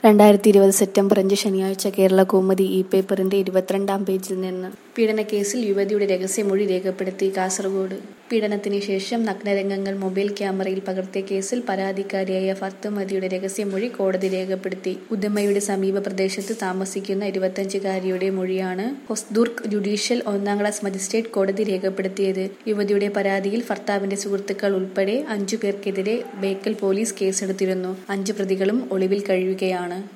രണ്ടായിരത്തി ഇരുപത് സെപ്റ്റംബർ അഞ്ച് ശനിയാഴ്ച കേരള കൗമുദി ഇ പേപ്പറിന്റെ ഇരുപത്തിരണ്ടാം പേജിൽ നിന്ന് പീഡനക്കേസിൽ യുവതിയുടെ രഹസ്യമൊഴി രേഖപ്പെടുത്തി കാസർഗോഡ് പീഡനത്തിന് ശേഷം നഗ്നരംഗങ്ങൾ മൊബൈൽ ക്യാമറയിൽ പകർത്തിയ കേസിൽ പരാതിക്കാരിയായ ഫത്തുമതിയുടെ രഹസ്യമൊഴി കോടതി രേഖപ്പെടുത്തി ഉദമയുടെ സമീപ പ്രദേശത്ത് താമസിക്കുന്ന ഇരുപത്തഞ്ചുകാരിയുടെ മൊഴിയാണ് ഹൊസ്ദുർഗ് ജുഡീഷ്യൽ ഒന്നാം ക്ലാസ് മജിസ്ട്രേറ്റ് കോടതി രേഖപ്പെടുത്തിയത് യുവതിയുടെ പരാതിയിൽ ഭർത്താവിന്റെ സുഹൃത്തുക്കൾ ഉൾപ്പെടെ അഞ്ചു പേർക്കെതിരെ ബേക്കൽ പോലീസ് കേസെടുത്തിരുന്നു അഞ്ച് പ്രതികളും ഒളിവിൽ കഴിയുകയാണ്